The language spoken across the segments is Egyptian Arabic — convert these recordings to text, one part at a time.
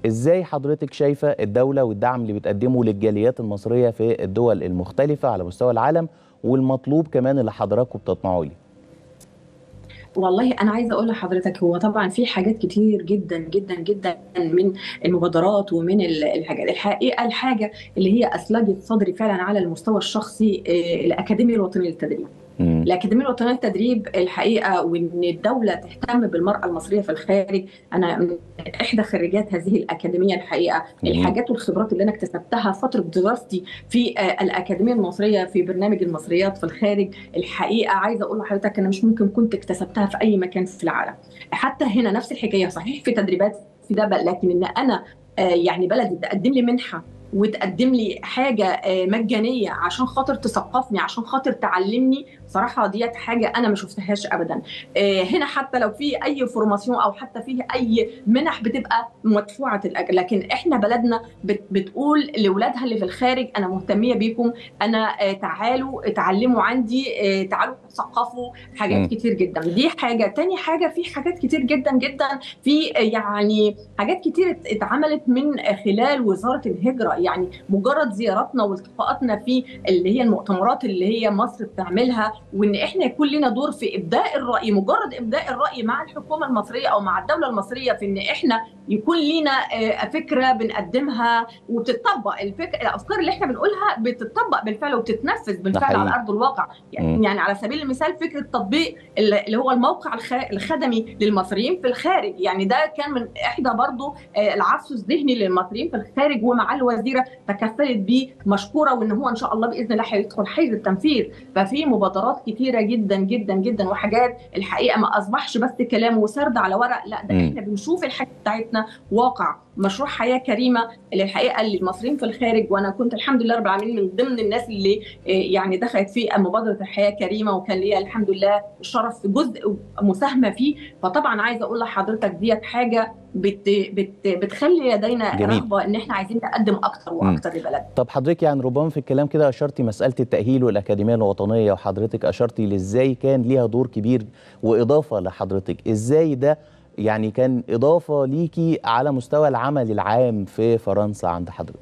ازاي حضرتك شايفه الدوله والدعم اللي بتقدمه للجاليات المصريه في الدول المختلفه على مستوى العالم والمطلوب كمان اللي حضراتكم بتطمعوا ليه والله انا عايزه اقول لحضرتك هو طبعا في حاجات كتير جدا جدا جدا من المبادرات ومن الحاجات الحقيقه الحاجه اللي هي اسلجت صدري فعلا على المستوى الشخصي الاكاديميه الوطنيه للتدريب الأكاديمية الوطنية للتدريب الحقيقة وإن الدولة تهتم بالمرأة المصرية في الخارج أنا إحدى خريجات هذه الأكاديمية الحقيقة جميل. الحاجات والخبرات اللي أنا اكتسبتها فترة دراستي في الأكاديمية المصرية في برنامج المصريات في الخارج الحقيقة عايزة أقول لحضرتك أنا مش ممكن كنت اكتسبتها في أي مكان في العالم حتى هنا نفس الحكاية صحيح في تدريبات في ده لكن إن أنا يعني بلدي تقدم لي منحة وتقدم لي حاجه مجانيه عشان خاطر تثقفني عشان خاطر تعلمني صراحه ديت حاجه انا ما شفتهاش ابدا هنا حتى لو في اي فورماسيون او حتى فيه اي منح بتبقى مدفوعه الاجر لكن احنا بلدنا بتقول لاولادها اللي في الخارج انا مهتميه بيكم انا تعالوا اتعلموا عندي تعالوا تثقفوا حاجات م. كتير جدا دي حاجه تاني حاجه في حاجات كتير جدا جدا في يعني حاجات كتير اتعملت من خلال وزاره الهجره يعني مجرد زياراتنا والتقاءاتنا في اللي هي المؤتمرات اللي هي مصر بتعملها وان احنا يكون لنا دور في ابداء الراي مجرد ابداء الراي مع الحكومه المصريه او مع الدوله المصريه في ان احنا يكون لنا فكره بنقدمها وبتطبق الفكره الافكار اللي احنا بنقولها بتطبق بالفعل وبتتنفذ بالفعل على ارض الواقع يعني, يعني على سبيل المثال فكره تطبيق اللي هو الموقع الخدمي للمصريين في الخارج يعني ده كان من احدى برضه العفو الذهني للمصريين في الخارج ومع الوزيره تكفلت بيه مشكوره وان هو ان شاء الله باذن الله هيدخل حيز التنفيذ ففي مبادرات كتيره جدا جدا جدا وحاجات الحقيقه ما اصبحش بس كلام وسرد على ورق لا ده احنا بنشوف الحاجه بتاعتنا واقع مشروع حياه كريمه اللي الحقيقه للمصريين في الخارج وانا كنت الحمد لله رب العالمين من ضمن الناس اللي يعني دخلت في مبادره الحياه كريمه وكان ليا الحمد لله الشرف في جزء مساهمه فيه فطبعا عايزه اقول لحضرتك ديت حاجه بت بت بتخلي لدينا جميل. رغبه ان احنا عايزين نقدم اكتر واكتر لبلدنا. طب حضرتك يعني ربما في الكلام كده اشرتي مساله التاهيل والاكاديميه الوطنيه وحضرتك اشرتي لازاي كان ليها دور كبير واضافه لحضرتك، ازاي ده يعني كان اضافه ليكي على مستوى العمل العام في فرنسا عند حضرتك؟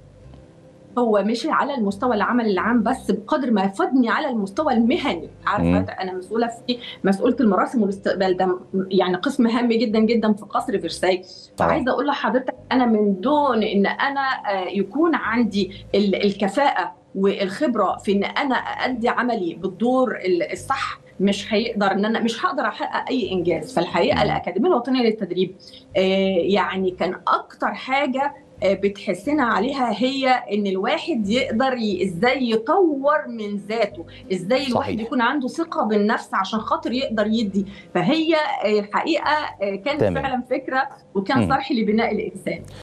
هو مش على المستوى العمل العام بس بقدر ما فادني على المستوى المهني عارفه انا مسؤوله في مسؤوله المراسم والاستقبال ده يعني قسم هام جدا جدا في قصر فرساي فعايزه اقول لحضرتك انا من دون ان انا يكون عندي الكفاءه والخبره في ان انا ادي عملي بالدور الصح مش هيقدر ان انا مش هقدر احقق اي انجاز فالحقيقه الاكاديميه الوطنيه للتدريب يعني كان اكتر حاجه بتحسنا عليها هي ان الواحد يقدر ازاي يطور من ذاته ازاي صحيح. الواحد يكون عنده ثقه بالنفس عشان خاطر يقدر يدي فهي الحقيقه كانت تمام. فعلا فكره وكان صرح لبناء الانسان